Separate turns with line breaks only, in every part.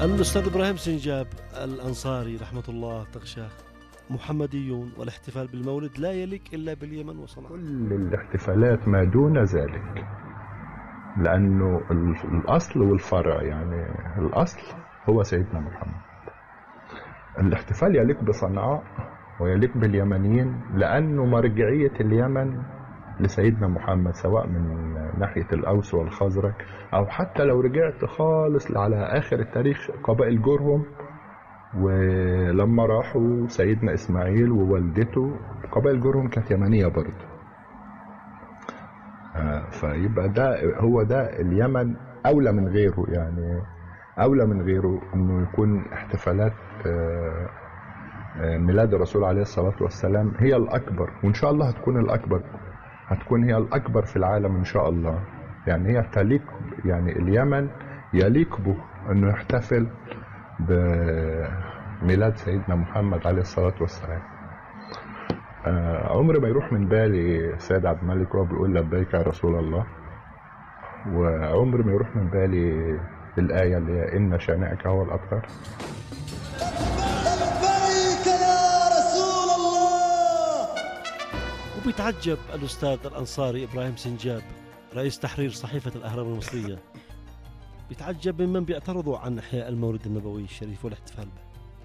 الأستاذ إبراهيم سنجاب الأنصاري رحمة الله تغشاه محمديون والاحتفال بالمولد لا يليق إلا باليمن وصنعاء
كل الاحتفالات ما دون ذلك لأنه الأصل والفرع يعني الأصل هو سيدنا محمد الاحتفال يليق بصنعاء ويليق باليمنيين لأنه مرجعية اليمن لسيدنا محمد سواء من ناحية الأوس والخزرج أو حتى لو رجعت خالص على آخر التاريخ قبائل جرهم ولما راحوا سيدنا إسماعيل ووالدته قبائل جرهم كانت يمنية برضه آه، فيبقى ده هو ده اليمن أولى من غيره يعني أولى من غيره إنه يكون احتفالات آه، آه، ميلاد الرسول عليه الصلاة والسلام هي الأكبر وإن شاء الله هتكون الأكبر هتكون هي الأكبر في العالم إن شاء الله يعني هي تليق يعني اليمن يليق به أنه يحتفل بميلاد سيدنا محمد عليه الصلاة والسلام آه عمري ما يروح من بالي سيد عبد الملك وهو بيقول لبيك يا رسول الله وعمري ما يروح من بالي الآية اللي هي إن شانئك هو الأبتر
وبيتعجب الأستاذ الأنصاري إبراهيم سنجاب رئيس تحرير صحيفة الأهرام المصرية بيتعجب ممن بيعترضوا عن إحياء المولد النبوي الشريف والاحتفال به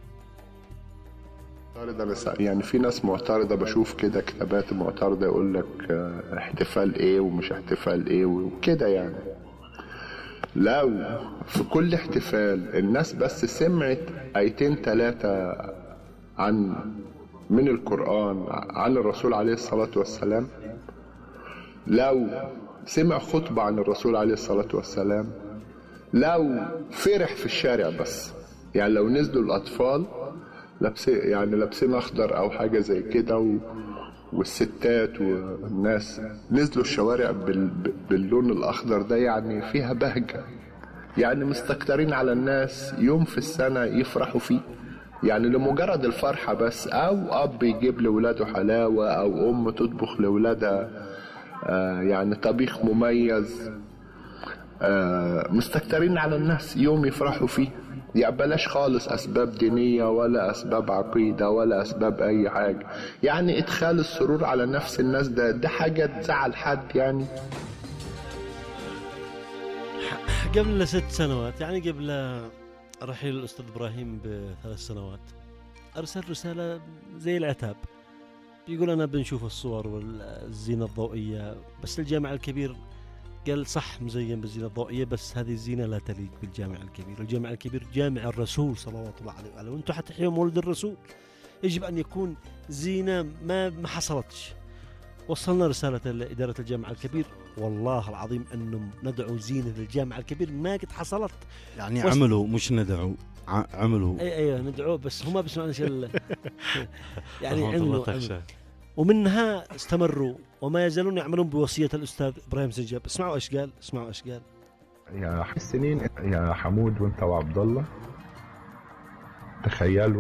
معترضة يعني في ناس معترضة بشوف كده كتابات معترضة يقول لك آه، احتفال ايه ومش احتفال ايه وكده يعني لو في كل احتفال الناس بس سمعت ايتين ثلاثة عن من القرآن عن الرسول عليه الصلاة والسلام لو سمع خطبة عن الرسول عليه الصلاة والسلام لو فرح في الشارع بس يعني لو نزلوا الأطفال لابسين يعني لابسين أخضر أو حاجة زي كده و... والستات والناس نزلوا الشوارع بال... باللون الأخضر ده يعني فيها بهجة يعني مستكترين على الناس يوم في السنة يفرحوا فيه يعني لمجرد الفرحة بس أو أب يجيب لولاده حلاوة أو أم تطبخ لولادها آه يعني طبيخ مميز آه مستكترين على الناس يوم يفرحوا فيه يعني بلاش خالص أسباب دينية ولا أسباب عقيدة ولا أسباب أي حاجة يعني إدخال السرور على نفس الناس ده ده حاجة تزعل حد يعني
قبل ست سنوات يعني قبل رحيل الأستاذ إبراهيم بثلاث سنوات أرسل رسالة زي العتاب بيقول أنا بنشوف الصور والزينة الضوئية بس الجامع الكبير قال صح مزين بالزينة الضوئية بس هذه الزينة لا تليق بالجامع الكبير الجامع الكبير جامع الرسول صلوات الله عليه وآله وأنتم حتحيوا مولد الرسول يجب أن يكون زينة ما ما حصلتش وصلنا رسالة لإدارة الجامع الكبير والله العظيم أنهم ندعوا زينة للجامع الكبير ما قد حصلت
يعني وصل... عملوا مش ندعوا عملوا
اي اي ندعوه بس هم بيسمعون شيء يعني عملوا ومنها استمروا وما يزالون يعملون بوصية الأستاذ إبراهيم سجاب اسمعوا إيش قال اسمعوا إيش قال
يا السنين يا حمود وانت وعبد الله تخيلوا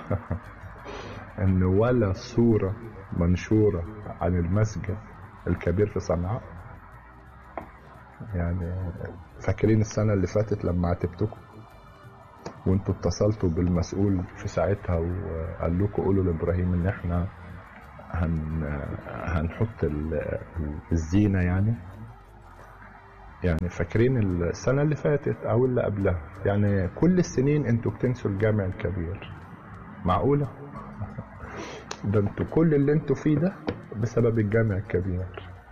ان ولا صورة منشورة عن المسجد الكبير في صنعاء يعني فاكرين السنة اللي فاتت لما عاتبتكم وانتوا اتصلتوا بالمسؤول في ساعتها وقال لكم قولوا لابراهيم ان احنا هن هنحط الزينة يعني يعني فاكرين السنة اللي فاتت أو اللي قبلها يعني كل السنين انتوا بتنسوا الجامع الكبير معقولة؟ ده انتوا كل اللي انتوا فيه ده بسبب الجامع الكبير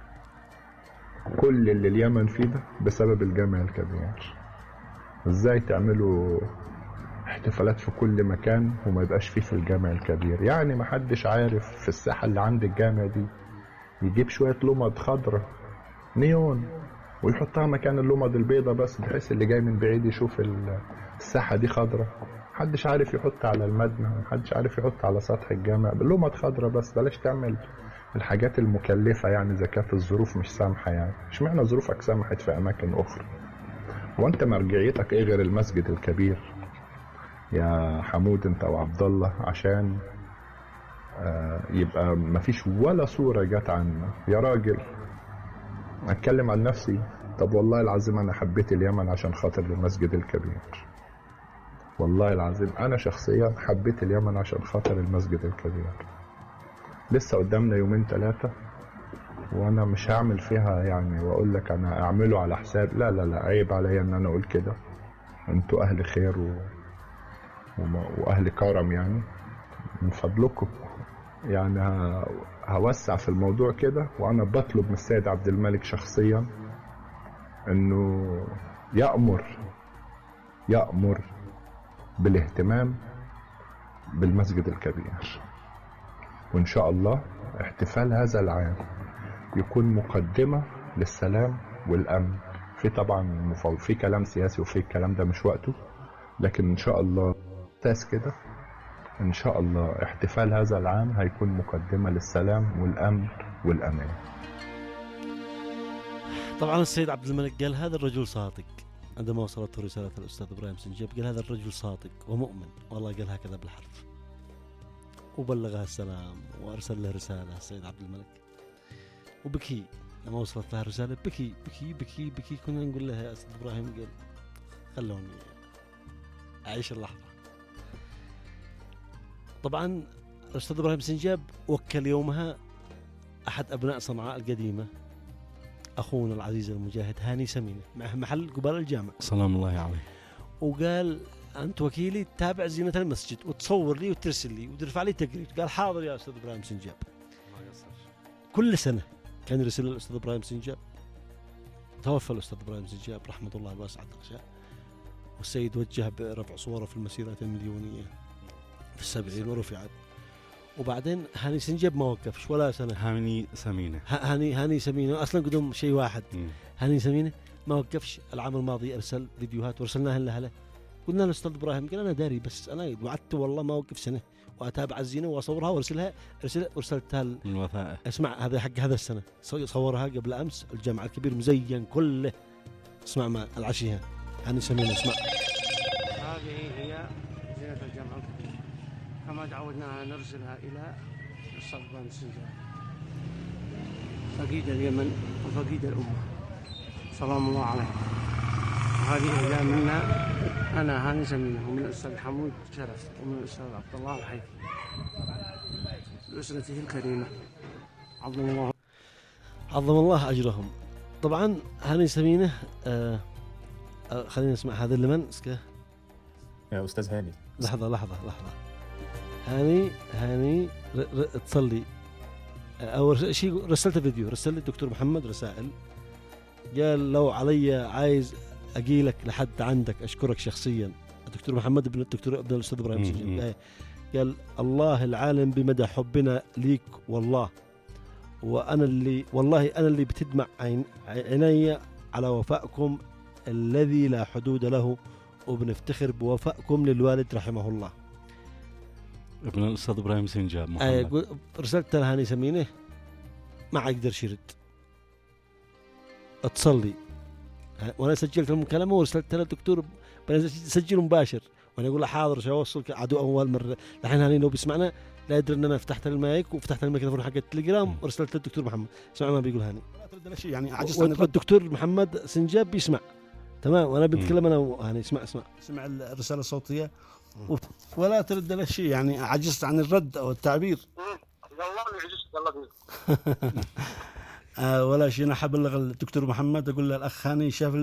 كل اللي اليمن فيه ده بسبب الجامع الكبير ازاي تعملوا احتفالات في كل مكان وما يبقاش فيه في الجامع الكبير يعني ما حدش عارف في الساحة اللي عند الجامع دي يجيب شوية لمض خضرة نيون ويحطها مكان اللمض البيضة بس بحيث اللي جاي من بعيد يشوف الساحة دي خضرة محدش عارف يحط على المبنى محدش عارف يحط على سطح الجامع لمض خضرة بس بلاش تعمل الحاجات المكلفة يعني إذا كانت الظروف مش سامحة يعني اشمعنى ظروفك سمحت في أماكن أخرى وأنت مرجعيتك إيه غير المسجد الكبير يا حمود أنت وعبد الله عشان آه يبقى مفيش ولا صورة جت عنا يا راجل أتكلم عن نفسي طب والله العظيم أنا حبيت اليمن عشان خاطر المسجد الكبير والله العظيم انا شخصيا حبيت اليمن عشان خاطر المسجد الكبير لسه قدامنا يومين ثلاثة وانا مش هعمل فيها يعني واقول لك انا اعمله على حساب لا لا لا عيب عليا ان انا اقول كده انتوا اهل خير و... وم- واهل كرم يعني من فضلكم يعني ه... هوسع في الموضوع كده وانا بطلب من السيد عبد الملك شخصيا انه يأمر يأمر بالاهتمام بالمسجد الكبير وإن شاء الله احتفال هذا العام يكون مقدمة للسلام والأمن في طبعا مفاوض في كلام سياسي وفي الكلام ده مش وقته لكن إن شاء الله أساس كده إن شاء الله احتفال هذا العام هيكون مقدمة للسلام والأمن والأمان
طبعا السيد عبد الملك قال هذا الرجل صادق عندما وصلته رسالة الأستاذ إبراهيم سنجاب قال هذا الرجل صادق ومؤمن والله قال هكذا بالحرف وبلغها السلام وأرسل له رسالة السيد عبد الملك وبكي لما وصلت له الرسالة بكي بكي بكي بكي كنا نقول له يا أستاذ إبراهيم قال خلوني أعيش اللحظة طبعا الأستاذ إبراهيم سنجاب وكل يومها أحد أبناء صنعاء القديمة اخونا العزيز المجاهد هاني سمينه معه محل قبال الجامع
سلام الله عليه
وقال انت وكيلي تتابع زينه المسجد وتصور لي وترسل لي وترفع لي تقرير قال حاضر يا استاذ ابراهيم سنجاب كل سنه كان يرسل لي الاستاذ ابراهيم سنجاب توفى الاستاذ ابراهيم سنجاب رحمه الله الواسعه الرجاء والسيد وجه برفع صوره في المسيرات المليونيه في السبعين ورفعت وبعدين هاني سنجاب ما وقفش ولا سنه
هاني سمينه
ه- هاني هاني سمينه اصلا قدم شيء واحد
مم.
هاني سمينه ما وقفش العام الماضي ارسل فيديوهات وارسلناها له له قلنا للاستاذ ابراهيم قال انا داري بس انا وعدت والله ما اوقف سنه واتابع الزينه واصورها وارسلها ارسل ارسلتها ل-
من الوثائق
اسمع هذا حق هذا السنه صو- صورها قبل امس الجامع الكبير مزين كله اسمع ما العشيه هاني سمينه اسمع
هذه هي زينة الجامع الكبير كما تعودنا أن نرسلها إلى الصلبان السنجاب فقيد اليمن وفقيد الأمة سلام الله عليه وهذه إهداء منا أنا هاني سمينة ومن الأستاذ حمود شرف ومن الأستاذ عبد الله الحيثي لأسرته الكريمة عظم الله
عظم الله اجرهم طبعا هاني سمينه آه آه خلينا نسمع هذا اللمن اسكه
يا استاذ هاني
لحظة لحظة لحظة هاني هاني ر- ر- تصلي أو رس- شيء رسلت فيديو رسل لي الدكتور محمد رسائل قال لو علي عايز أجيلك لحد عندك أشكرك شخصيا الدكتور محمد ابن الدكتور ابن الأستاذ إبراهيم
مم،
سجن
مم.
قال- قال الله العالم بمدى حبنا ليك والله وأنا اللي والله أنا اللي بتدمع عين عيني على وفائكم الذي لا حدود له وبنفتخر بوفائكم للوالد رحمه الله
ابن الاستاذ ابراهيم سنجاب
آه،
محمد
قل- رسلت له هاني سمينه ما يقدر يرد تصلي ها، وانا سجلت المكالمه ورسلت له الدكتور بعدين سجل مباشر وانا اقول له حاضر شو اوصلك عدو اول مره الحين هاني لو بيسمعنا لا يدري ان انا فتحت المايك وفتحت الميكروفون حق التليجرام ورسلت للدكتور محمد اسمع ما بيقول هاني
يعني عجزت عن الرد
والدكتور محمد سنجاب بيسمع تمام وانا بتكلم انا وهاني اسمع اسمع
سمع الرساله الصوتيه و- ولا ترد له شيء يعني عجزت عن الرد او التعبير آه ولا شيء انا حبلغ الدكتور محمد اقول له الاخ هاني شاف